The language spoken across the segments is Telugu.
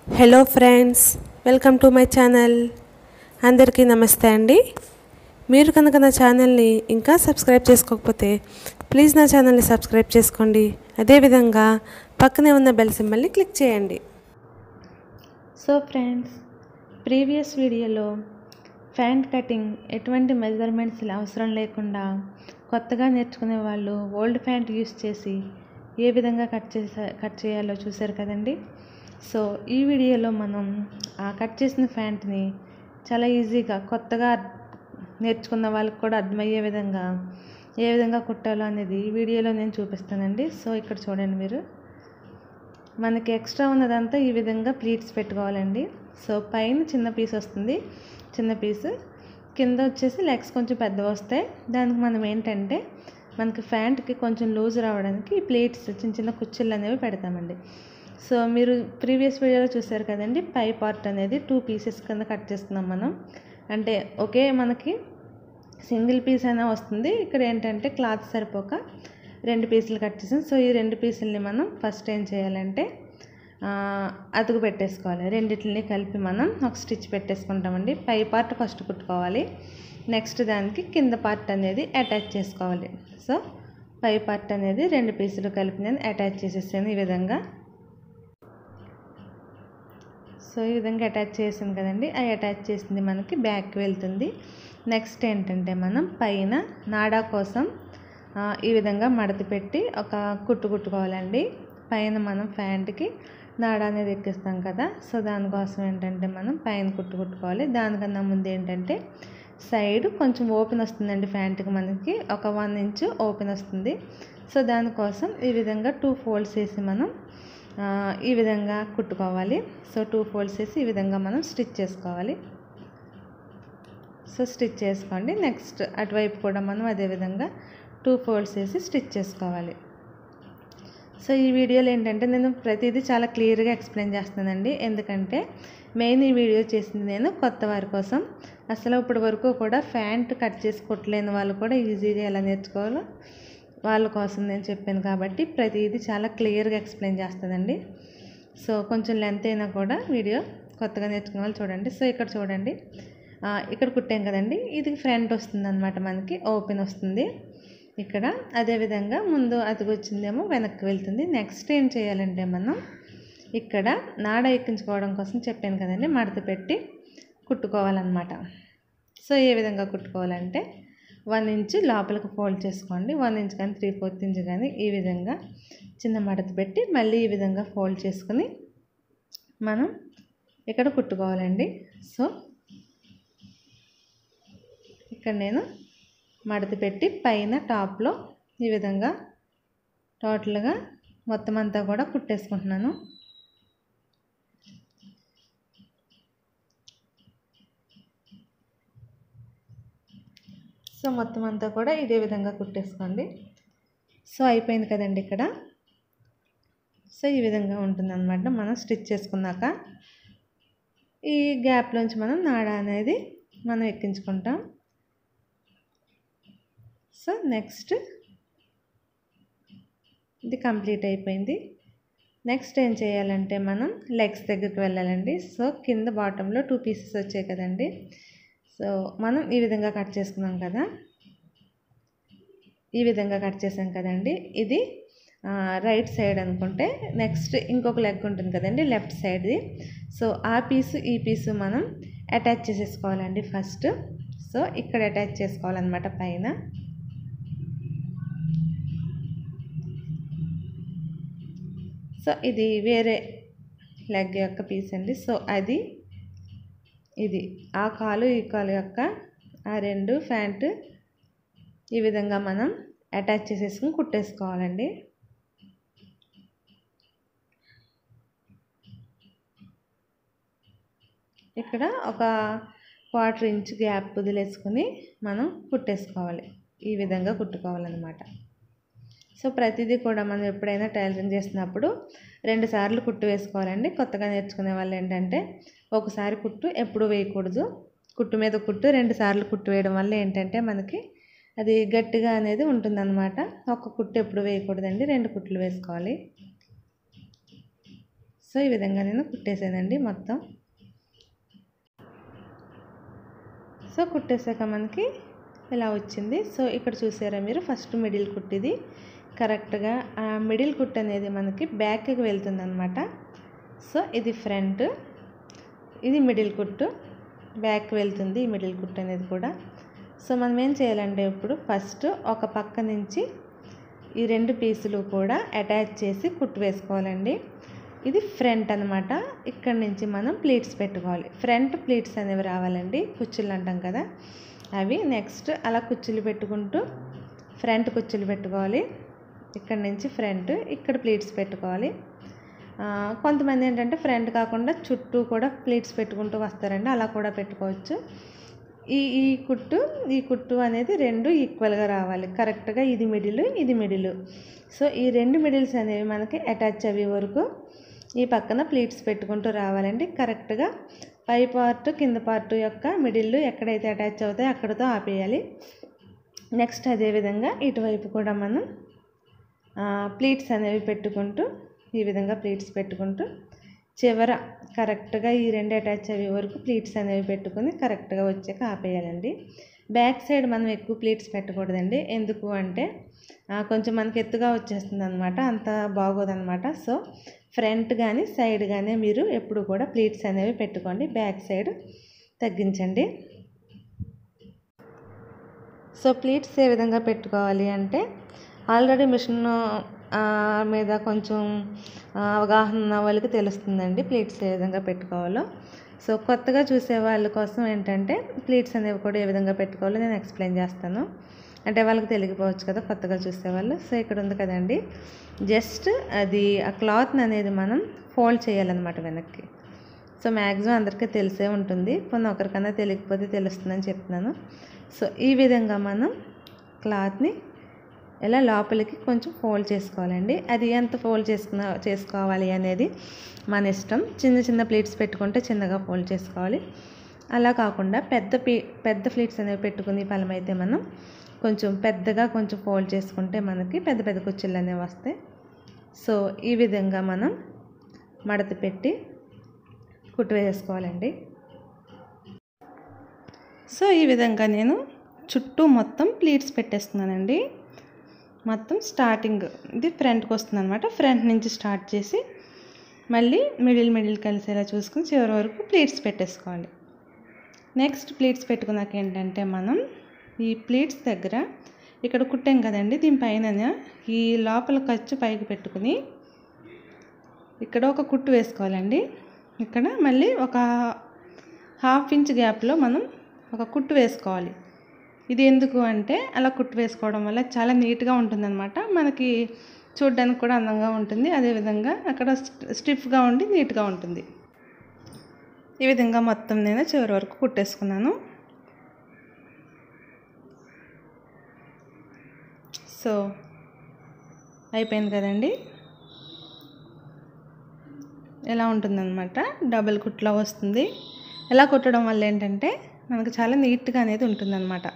hello friends welcome to my channel అందరికీ నమస్తే అండి మీరు కనుక నా ఛానల్ని ఇంకా సబ్స్క్రైబ్ చేసుకోకపోతే ప్లీజ్ నా ఛానల్ని సబ్స్క్రైబ్ చేసుకోండి అదేవిధంగా పక్కనే ఉన్న బెల్ సింబల్ని క్లిక్ చేయండి సో ఫ్రెండ్స్ ప్రీవియస్ వీడియోలో ఫ్యాంట్ కటింగ్ ఎటువంటి మెజర్మెంట్స్ అవసరం లేకుండా కొత్తగా నేర్చుకునే వాళ్ళు ఓల్డ్ ఫ్యాంట్ యూస్ చేసి ఏ విధంగా కట్ చేసా కట్ చేయాలో చూశారు కదండి సో ఈ వీడియోలో మనం ఆ కట్ చేసిన ఫ్యాంట్ని చాలా ఈజీగా కొత్తగా నేర్చుకున్న వాళ్ళకి కూడా అర్థమయ్యే విధంగా ఏ విధంగా కుట్టాలో అనేది ఈ వీడియోలో నేను చూపిస్తానండి సో ఇక్కడ చూడండి మీరు మనకి ఎక్స్ట్రా ఉన్నదంతా ఈ విధంగా ప్లీట్స్ పెట్టుకోవాలండి సో పైన చిన్న పీస్ వస్తుంది చిన్న పీస్ కింద వచ్చేసి లెగ్స్ కొంచెం పెద్దవి వస్తాయి దానికి మనం ఏంటంటే మనకి ఫ్యాంట్కి కొంచెం లూజ్ రావడానికి ఈ ప్లేట్స్ చిన్న చిన్న కుచ్చులు అనేవి పెడతామండి సో మీరు ప్రీవియస్ వీడియోలో చూసారు కదండి పై పార్ట్ అనేది టూ పీసెస్ కింద కట్ చేసుకున్నాం మనం అంటే ఒకే మనకి సింగిల్ పీస్ అయినా వస్తుంది ఇక్కడ ఏంటంటే క్లాత్ సరిపోక రెండు పీసులు కట్ చేసాం సో ఈ రెండు పీసుల్ని మనం ఫస్ట్ ఏం చేయాలంటే అతుకు పెట్టేసుకోవాలి రెండిటిని కలిపి మనం ఒక స్టిచ్ పెట్టేసుకుంటామండి పై పార్ట్ ఫస్ట్ కుట్టుకోవాలి నెక్స్ట్ దానికి కింద పార్ట్ అనేది అటాచ్ చేసుకోవాలి సో పై పార్ట్ అనేది రెండు పీసులు కలిపి నేను అటాచ్ చేసేసాను ఈ విధంగా సో ఈ విధంగా అటాచ్ చేసాం కదండి ఆ అటాచ్ చేసింది మనకి బ్యాక్కి వెళ్తుంది నెక్స్ట్ ఏంటంటే మనం పైన నాడా కోసం ఈ విధంగా మడత పెట్టి ఒక కుట్టు కుట్టుకోవాలండి పైన మనం ఫ్యాంట్కి నాడ అనేది ఎక్కిస్తాం కదా సో దానికోసం ఏంటంటే మనం పైన కుట్టు కుట్టుకోవాలి దానికన్నా ముందు ఏంటంటే సైడ్ కొంచెం ఓపెన్ వస్తుందండి ఫ్యాంట్కి మనకి ఒక వన్ ఇంచ్ ఓపెన్ వస్తుంది సో దానికోసం ఈ విధంగా టూ ఫోల్డ్స్ వేసి మనం ఈ విధంగా కుట్టుకోవాలి సో టూ ఫోల్డ్స్ వేసి ఈ విధంగా మనం స్టిచ్ చేసుకోవాలి సో స్టిచ్ చేసుకోండి నెక్స్ట్ అటువైపు కూడా మనం అదేవిధంగా టూ ఫోల్డ్స్ వేసి స్టిచ్ చేసుకోవాలి సో ఈ వీడియోలో ఏంటంటే నేను ప్రతిదీ చాలా క్లియర్గా ఎక్స్ప్లెయిన్ చేస్తానండి ఎందుకంటే మెయిన్ ఈ వీడియో చేసింది నేను కొత్త వారి కోసం అసలు ఇప్పటి వరకు కూడా ఫ్యాంట్ కట్ చేసి కుట్టలేని వాళ్ళు కూడా ఈజీగా ఎలా నేర్చుకోవాలో వాళ్ళ కోసం నేను చెప్పాను కాబట్టి ప్రతిదీ చాలా క్లియర్గా ఎక్స్ప్లెయిన్ చేస్తుందండి సో కొంచెం లెంత్ అయినా కూడా వీడియో కొత్తగా నేర్చుకునే వాళ్ళు చూడండి సో ఇక్కడ చూడండి ఇక్కడ కుట్టాం కదండి ఇది ఫ్రంట్ వస్తుంది అనమాట మనకి ఓపెన్ వస్తుంది ఇక్కడ అదేవిధంగా ముందు అతుకొచ్చిందేమో వెనక్కి వెళ్తుంది నెక్స్ట్ ఏం చేయాలంటే మనం ఇక్కడ నాడ ఎక్కించుకోవడం కోసం చెప్పాను కదండి మడత పెట్టి కుట్టుకోవాలన్నమాట సో ఏ విధంగా కుట్టుకోవాలంటే వన్ ఇంచ్ లోపలికి ఫోల్డ్ చేసుకోండి వన్ ఇంచ్ కానీ త్రీ ఫోర్త్ ఇంచ్ కానీ ఈ విధంగా చిన్న మడత పెట్టి మళ్ళీ ఈ విధంగా ఫోల్డ్ చేసుకుని మనం ఇక్కడ కుట్టుకోవాలండి సో ఇక్కడ నేను మడత పెట్టి పైన టాప్లో ఈ విధంగా టోటల్గా మొత్తం అంతా కూడా కుట్టేసుకుంటున్నాను సో మొత్తం అంతా కూడా ఇదే విధంగా కుట్టేసుకోండి సో అయిపోయింది కదండి ఇక్కడ సో ఈ విధంగా ఉంటుందన్నమాట మనం స్టిచ్ చేసుకున్నాక ఈ గ్యాప్లోంచి మనం నాడ అనేది మనం ఎక్కించుకుంటాం సో నెక్స్ట్ ఇది కంప్లీట్ అయిపోయింది నెక్స్ట్ ఏం చేయాలంటే మనం లెగ్స్ దగ్గరికి వెళ్ళాలండి సో కింద బాటంలో టూ పీసెస్ వచ్చాయి కదండి సో మనం ఈ విధంగా కట్ చేసుకున్నాం కదా ఈ విధంగా కట్ చేసాం కదండి ఇది రైట్ సైడ్ అనుకుంటే నెక్స్ట్ ఇంకొక లెగ్ ఉంటుంది కదండి లెఫ్ట్ సైడ్ది సో ఆ పీసు ఈ పీసు మనం అటాచ్ చేసేసుకోవాలండి ఫస్ట్ సో ఇక్కడ అటాచ్ చేసుకోవాలన్నమాట పైన సో ఇది వేరే లెగ్ యొక్క పీస్ అండి సో అది ఇది ఆ కాలు ఈ కాలు యొక్క ఆ రెండు ఫ్యాంట్ ఈ విధంగా మనం అటాచ్ చేసేసుకుని కుట్టేసుకోవాలండి ఇక్కడ ఒక క్వార్టర్ ఇంచ్ గ్యాప్ వదిలేసుకుని మనం కుట్టేసుకోవాలి ఈ విధంగా కుట్టుకోవాలన్నమాట సో ప్రతిదీ కూడా మనం ఎప్పుడైనా టైలరింగ్ చేసినప్పుడు రెండు సార్లు కుట్టు వేసుకోవాలండి కొత్తగా నేర్చుకునే వాళ్ళు ఏంటంటే ఒకసారి కుట్టు ఎప్పుడు వేయకూడదు కుట్టు మీద కుట్టు రెండు సార్లు కుట్టు వేయడం వల్ల ఏంటంటే మనకి అది గట్టిగా అనేది ఉంటుందన్నమాట ఒక కుట్టు ఎప్పుడు వేయకూడదండి రెండు కుట్లు వేసుకోవాలి సో ఈ విధంగా నేను కుట్టేసానండి మొత్తం సో కుట్టేసాక మనకి ఇలా వచ్చింది సో ఇక్కడ చూసారా మీరు ఫస్ట్ మిడిల్ కుట్టిది కరెక్ట్గా ఆ మిడిల్ కుట్ అనేది మనకి బ్యాక్కి వెళ్తుంది అనమాట సో ఇది ఫ్రంట్ ఇది మిడిల్ కుట్టు బ్యాక్ వెళ్తుంది ఈ మిడిల్ కుట్ అనేది కూడా సో మనం ఏం చేయాలంటే ఇప్పుడు ఫస్ట్ ఒక పక్క నుంచి ఈ రెండు పీసులు కూడా అటాచ్ చేసి కుట్టు వేసుకోవాలండి ఇది ఫ్రంట్ అనమాట ఇక్కడ నుంచి మనం ప్లీట్స్ పెట్టుకోవాలి ఫ్రంట్ ప్లీట్స్ అనేవి రావాలండి కుచ్చులు అంటాం కదా అవి నెక్స్ట్ అలా కుచ్చులు పెట్టుకుంటూ ఫ్రంట్ కుచ్చులు పెట్టుకోవాలి ఇక్కడ నుంచి ఫ్రంట్ ఇక్కడ ప్లీట్స్ పెట్టుకోవాలి కొంతమంది ఏంటంటే ఫ్రంట్ కాకుండా చుట్టూ కూడా ప్లీట్స్ పెట్టుకుంటూ వస్తారండి అలా కూడా పెట్టుకోవచ్చు ఈ ఈ కుట్టు ఈ కుట్టు అనేది రెండు ఈక్వల్గా రావాలి కరెక్ట్గా ఇది మిడిల్ ఇది మిడిల్ సో ఈ రెండు మిడిల్స్ అనేవి మనకి అటాచ్ అయ్యే వరకు ఈ పక్కన ప్లీట్స్ పెట్టుకుంటూ రావాలండి కరెక్ట్గా పై పార్ట్ కింద పార్ట్ యొక్క మిడిల్ ఎక్కడైతే అటాచ్ అవుతాయో అక్కడితో ఆపేయాలి నెక్స్ట్ అదేవిధంగా ఇటువైపు కూడా మనం ప్లీట్స్ అనేవి పెట్టుకుంటూ ఈ విధంగా ప్లీట్స్ పెట్టుకుంటూ చివర కరెక్ట్గా ఈ రెండు అటాచ్ అయ్యే వరకు ప్లీట్స్ అనేవి పెట్టుకుని కరెక్ట్గా వచ్చాక ఆపేయాలండి బ్యాక్ సైడ్ మనం ఎక్కువ ప్లీట్స్ పెట్టకూడదండి ఎందుకు అంటే కొంచెం మనకి ఎత్తుగా వచ్చేస్తుంది అనమాట అంత బాగోదన్నమాట సో ఫ్రంట్ కానీ సైడ్ కానీ మీరు ఎప్పుడు కూడా ప్లీట్స్ అనేవి పెట్టుకోండి బ్యాక్ సైడ్ తగ్గించండి సో ప్లీట్స్ ఏ విధంగా పెట్టుకోవాలి అంటే ఆల్రెడీ మిషన్ మీద కొంచెం అవగాహన ఉన్న వాళ్ళకి తెలుస్తుందండి ప్లీట్స్ ఏ విధంగా పెట్టుకోవాలో సో కొత్తగా చూసే వాళ్ళ కోసం ఏంటంటే ప్లీట్స్ అనేవి కూడా ఏ విధంగా పెట్టుకోవాలో నేను ఎక్స్ప్లెయిన్ చేస్తాను అంటే వాళ్ళకి తెలియకపోవచ్చు కదా కొత్తగా చూసేవాళ్ళు సో ఇక్కడ ఉంది కదండి జస్ట్ అది ఆ క్లాత్ని అనేది మనం ఫోల్డ్ చేయాలన్నమాట వెనక్కి సో మ్యాక్సిమం అందరికీ తెలిసే ఉంటుంది కొన్ని ఒకరికన్నా తెలియకపోతే తెలుస్తుందని చెప్తున్నాను సో ఈ విధంగా మనం క్లాత్ని ఇలా లోపలికి కొంచెం ఫోల్డ్ చేసుకోవాలండి అది ఎంత ఫోల్డ్ చేసుకున్న చేసుకోవాలి అనేది మన ఇష్టం చిన్న చిన్న ప్లేట్స్ పెట్టుకుంటే చిన్నగా ఫోల్డ్ చేసుకోవాలి అలా కాకుండా పెద్ద పీ పెద్ద ప్లేట్స్ అనేవి పెట్టుకుని ఫలమైతే మనం కొంచెం పెద్దగా కొంచెం ఫోల్డ్ చేసుకుంటే మనకి పెద్ద పెద్ద కుర్చీలు అనేవి వస్తాయి సో ఈ విధంగా మనం మడత పెట్టి కుట్టు వేసుకోవాలండి సో ఈ విధంగా నేను చుట్టూ మొత్తం ప్లీట్స్ పెట్టేస్తున్నానండి మొత్తం స్టార్టింగ్ ఇది ఫ్రంట్కి వస్తుంది అనమాట ఫ్రంట్ నుంచి స్టార్ట్ చేసి మళ్ళీ మిడిల్ మిడిల్ కలిసేలా చూసుకుని చివరి వరకు ప్లీట్స్ పెట్టేసుకోవాలి నెక్స్ట్ ప్లీట్స్ పెట్టుకున్నాక ఏంటంటే మనం ఈ ప్లీట్స్ దగ్గర ఇక్కడ కుట్టాం కదండి దీనిపైన ఈ లోపల ఖర్చు పైకి పెట్టుకుని ఇక్కడ ఒక కుట్టు వేసుకోవాలండి ఇక్కడ మళ్ళీ ఒక హాఫ్ ఇంచ్ గ్యాప్లో మనం ఒక కుట్టు వేసుకోవాలి ఇది ఎందుకు అంటే అలా కుట్టు వేసుకోవడం వల్ల చాలా నీట్గా ఉంటుందన్నమాట మనకి చూడడానికి కూడా అందంగా ఉంటుంది అదేవిధంగా అక్కడ స్టిఫ్గా ఉండి నీట్గా ఉంటుంది ఈ విధంగా మొత్తం నేను చివరి వరకు కుట్టేసుకున్నాను సో అయిపోయింది కదండి ఎలా ఉంటుందన్నమాట డబల్ కుట్లా వస్తుంది ఎలా కుట్టడం వల్ల ఏంటంటే మనకు చాలా నీట్గా అనేది ఉంటుందన్నమాట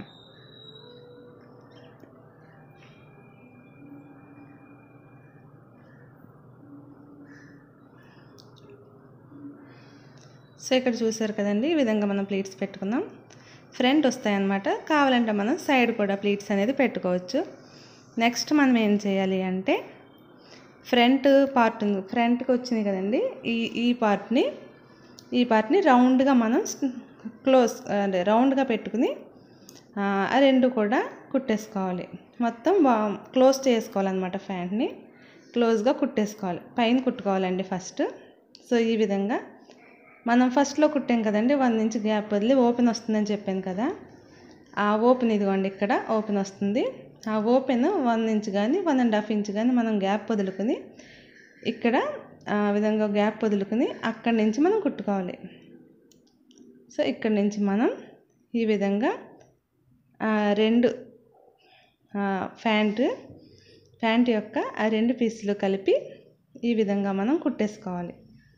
సో ఇక్కడ చూసారు కదండి ఈ విధంగా మనం ప్లీట్స్ పెట్టుకుందాం ఫ్రంట్ వస్తాయన్నమాట కావాలంటే మనం సైడ్ కూడా ప్లీట్స్ అనేది పెట్టుకోవచ్చు నెక్స్ట్ మనం ఏం చేయాలి అంటే ఫ్రంట్ పార్ట్ ఉంది ఫ్రంట్కి వచ్చింది కదండి ఈ ఈ పార్ట్ని ఈ పార్ట్ని రౌండ్గా మనం క్లోజ్ అంటే రౌండ్గా పెట్టుకుని ఆ రెండు కూడా కుట్టేసుకోవాలి మొత్తం బా క్లోజ్ చేసుకోవాలన్నమాట ఫ్యాంట్ని క్లోజ్గా కుట్టేసుకోవాలి పైన కుట్టుకోవాలండి ఫస్ట్ సో ఈ విధంగా మనం ఫస్ట్లో కుట్టాం కదండి వన్ ఇంచ్ గ్యాప్ వదిలి ఓపెన్ వస్తుందని చెప్పాను కదా ఆ ఓపెన్ ఇదిగోండి ఇక్కడ ఓపెన్ వస్తుంది ఆ ఓపెన్ వన్ ఇంచ్ కానీ వన్ అండ్ హాఫ్ ఇంచ్ కానీ మనం గ్యాప్ వదులుకుని ఇక్కడ ఆ విధంగా గ్యాప్ వదులుకుని అక్కడి నుంచి మనం కుట్టుకోవాలి సో ఇక్కడ నుంచి మనం ఈ విధంగా రెండు ప్యాంట్ ప్యాంట్ యొక్క ఆ రెండు పీసులు కలిపి ఈ విధంగా మనం కుట్టేసుకోవాలి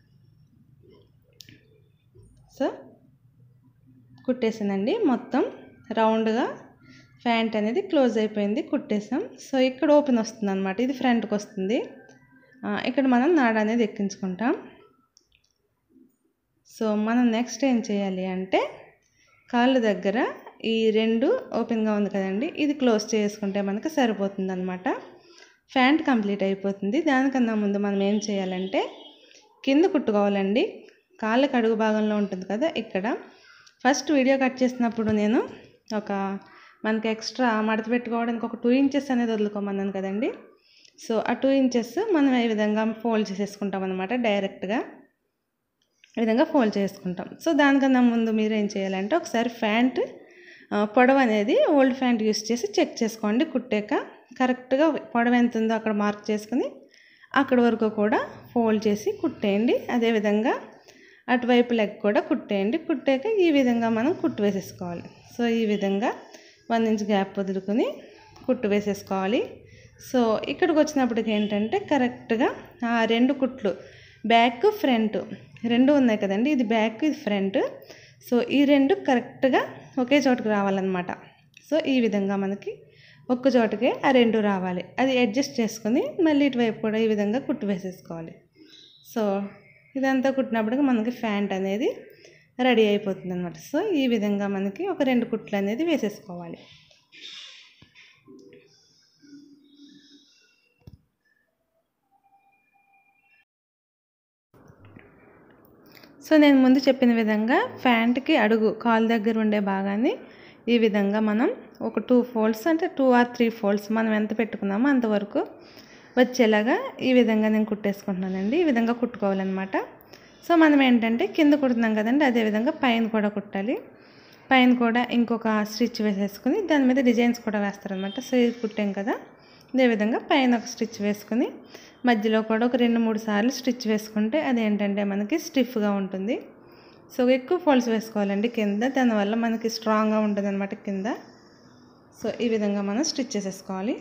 సో కుట్టేసానండి మొత్తం రౌండ్గా ప్యాంట్ అనేది క్లోజ్ అయిపోయింది కుట్టేసాం సో ఇక్కడ ఓపెన్ వస్తుంది అనమాట ఇది ఫ్రంట్కి వస్తుంది ఇక్కడ మనం నాడ అనేది ఎక్కించుకుంటాం సో మనం నెక్స్ట్ ఏం చేయాలి అంటే కాళ్ళు దగ్గర ఈ రెండు ఓపెన్గా ఉంది కదండి ఇది క్లోజ్ చేసుకుంటే మనకు సరిపోతుంది అనమాట ఫ్యాంట్ కంప్లీట్ అయిపోతుంది దానికన్నా ముందు మనం ఏం చేయాలంటే కింద కుట్టుకోవాలండి కాళ్ళకి అడుగు భాగంలో ఉంటుంది కదా ఇక్కడ ఫస్ట్ వీడియో కట్ చేసినప్పుడు నేను ఒక మనకి ఎక్స్ట్రా మడత పెట్టుకోవడానికి ఒక టూ ఇంచెస్ అనేది వదులుకోమన్నాను కదండి సో ఆ టూ ఇంచెస్ మనం ఈ విధంగా ఫోల్డ్ చేసేసుకుంటాం అనమాట డైరెక్ట్గా ఈ విధంగా ఫోల్డ్ చేసుకుంటాం సో దానికన్నా ముందు మీరు ఏం చేయాలంటే ఒకసారి ఫ్యాంట్ ఆ, పొడవు అనేది ఓల్డ్ ఫ్యాంట్ యూస్ చేసి చెక్ చేసుకోండి కుట్టాక కరెక్ట్గా పొడవు ఎంత ఉందో అక్కడ మార్క్ చేసుకుని అక్కడ వరకు కూడా ఫోల్డ్ చేసి కుట్టేయండి అదేవిధంగా అటువైపు లెగ్ కూడా కుట్టేయండి కుట్టాక ఈ విధంగా మనం కుట్టు వేసేసుకోవాలి సో ఈ విధంగా వన్ ఇంచ్ గ్యాప్ వదులుకొని కుట్టు వేసేసుకోవాలి సో ఇక్కడికి వచ్చినప్పటికి ఏంటంటే కరెక్ట్గా ఆ రెండు కుట్లు బ్యాక్ ఫ్రంట్ రెండు ఉన్నాయి కదండి ఇది బ్యాక్ ఇది ఫ్రంట్ సో ఈ రెండు కరెక్ట్గా ఒకే చోటుకు రావాలన్నమాట సో ఈ విధంగా మనకి ఒక్క చోటుకే ఆ రెండు రావాలి అది అడ్జస్ట్ చేసుకుని మళ్ళీ ఇటువైపు కూడా ఈ విధంగా కుట్టు వేసేసుకోవాలి సో ఇదంతా కుట్టినప్పటికి మనకి ఫ్యాంట్ అనేది రెడీ అయిపోతుంది అనమాట సో ఈ విధంగా మనకి ఒక రెండు కుట్లు అనేది వేసేసుకోవాలి సో నేను ముందు చెప్పిన విధంగా ఫ్యాంట్కి అడుగు కాలు దగ్గర ఉండే భాగాన్ని ఈ విధంగా మనం ఒక టూ ఫోల్డ్స్ అంటే టూ ఆర్ త్రీ ఫోల్డ్స్ మనం ఎంత పెట్టుకున్నామో అంతవరకు వచ్చేలాగా ఈ విధంగా నేను కుట్టేసుకుంటున్నానండి ఈ విధంగా కుట్టుకోవాలన్నమాట సో మనం ఏంటంటే కింద కుడుతున్నాం కదండి అదేవిధంగా పైన కూడా కుట్టాలి పైన కూడా ఇంకొక స్టిచ్ వేసేసుకుని దాని మీద డిజైన్స్ కూడా వేస్తారనమాట సో ఇది కుట్టాం కదా అదేవిధంగా పైన ఒక స్టిచ్ వేసుకుని మధ్యలో కూడా ఒక రెండు మూడు సార్లు స్టిచ్ వేసుకుంటే అదేంటంటే మనకి స్టిఫ్గా ఉంటుంది సో ఎక్కువ ఫోల్డ్స్ వేసుకోవాలండి కింద దానివల్ల మనకి స్ట్రాంగ్గా ఉంటుంది అనమాట కింద సో ఈ విధంగా మనం స్టిచ్ చేసేసుకోవాలి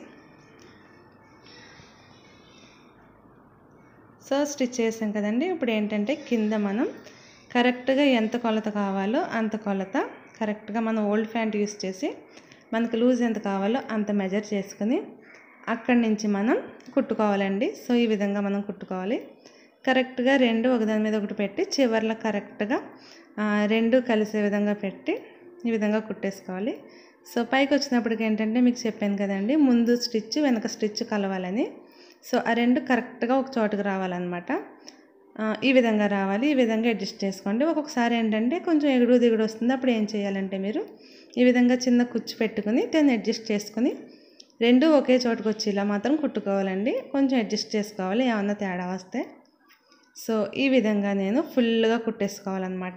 సో స్టిచ్ చేసాం కదండి ఇప్పుడు ఏంటంటే కింద మనం కరెక్ట్గా ఎంత కొలత కావాలో అంత కొలత కరెక్ట్గా మనం ఓల్డ్ ఫ్యాంట్ యూస్ చేసి మనకు లూజ్ ఎంత కావాలో అంత మెజర్ చేసుకుని అక్కడి నుంచి మనం కుట్టుకోవాలండి సో ఈ విధంగా మనం కుట్టుకోవాలి కరెక్ట్గా రెండు ఒకదాని మీద ఒకటి పెట్టి చివర్లో కరెక్ట్గా ఆ, రెండు కలిసే విధంగా పెట్టి ఈ విధంగా కుట్టేసుకోవాలి సో పైకి వచ్చినప్పటికి ఏంటంటే మీకు చెప్పాను కదండి ముందు స్టిచ్ వెనక స్టిచ్ కలవాలని సో ఆ రెండు కరెక్ట్గా ఒక చోటుకు రావాలన్నమాట ఆ, ఈ విధంగా రావాలి ఈ విధంగా అడ్జస్ట్ చేసుకోండి ఒక్కొక్కసారి ఏంటంటే కొంచెం ఎగుడు దిగుడు వస్తుంది అప్పుడు ఏం చేయాలంటే మీరు ఈ విధంగా చిన్న కుచ్చు పెట్టుకుని దాన్ని అడ్జస్ట్ చేసుకుని రెండు ఒకే చోటుకు వచ్చేలా మాత్రం కుట్టుకోవాలండి కొంచెం అడ్జస్ట్ చేసుకోవాలి ఏమన్నా తేడా వస్తే సో ఈ విధంగా నేను ఫుల్గా కుట్టేసుకోవాలన్నమాట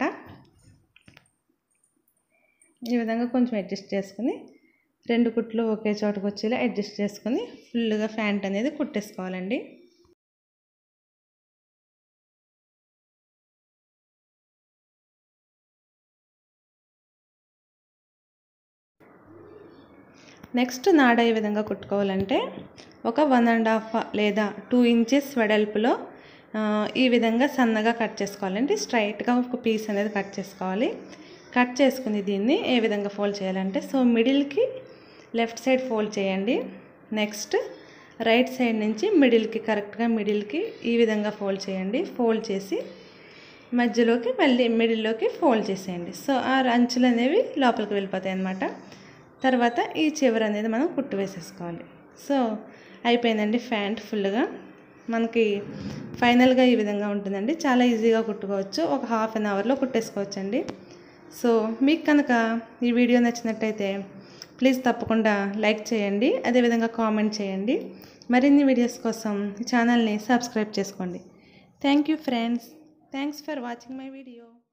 ఈ విధంగా కొంచెం అడ్జస్ట్ చేసుకుని రెండు కుట్లు ఒకే చోటుకు వచ్చేలా అడ్జస్ట్ చేసుకుని ఫుల్గా ఫ్యాంట్ అనేది కుట్టేసుకోవాలండి నెక్స్ట్ నాడ ఏ విధంగా కుట్టుకోవాలంటే ఒక వన్ అండ్ హాఫ్ లేదా టూ ఇంచెస్ వెడల్పులో ఆ, ఈ విధంగా సన్నగా కట్ చేసుకోవాలండి స్ట్రైట్గా ఒక పీస్ అనేది కట్ చేసుకోవాలి కట్ చేసుకుని దీన్ని ఏ విధంగా ఫోల్డ్ చేయాలంటే సో మిడిల్కి లెఫ్ట్ సైడ్ ఫోల్డ్ చేయండి నెక్స్ట్ రైట్ సైడ్ నుంచి మిడిల్కి కరెక్ట్గా మిడిల్కి ఈ విధంగా ఫోల్డ్ చేయండి ఫోల్డ్ చేసి మధ్యలోకి మళ్ళీ మిడిల్లోకి ఫోల్డ్ చేసేయండి సో ఆ అంచులు అనేవి లోపలికి వెళ్ళిపోతాయి అన్నమాట తర్వాత ఈ చివర అనేది మనం కుట్టు వేసేసుకోవాలి సో అయిపోయిందండి ఫ్యాంట్ ఫుల్గా మనకి ఫైనల్గా ఈ విధంగా ఉంటుందండి చాలా ఈజీగా కుట్టుకోవచ్చు ఒక హాఫ్ అన్ అవర్లో కుట్టేసుకోవచ్చండి సో మీకు కనుక ఈ వీడియో నచ్చినట్టయితే ప్లీజ్ తప్పకుండా లైక్ చేయండి అదేవిధంగా కామెంట్ చేయండి మరిన్ని వీడియోస్ కోసం ఈ ఛానల్ని సబ్స్క్రైబ్ చేసుకోండి thank you friends thanks for watching my video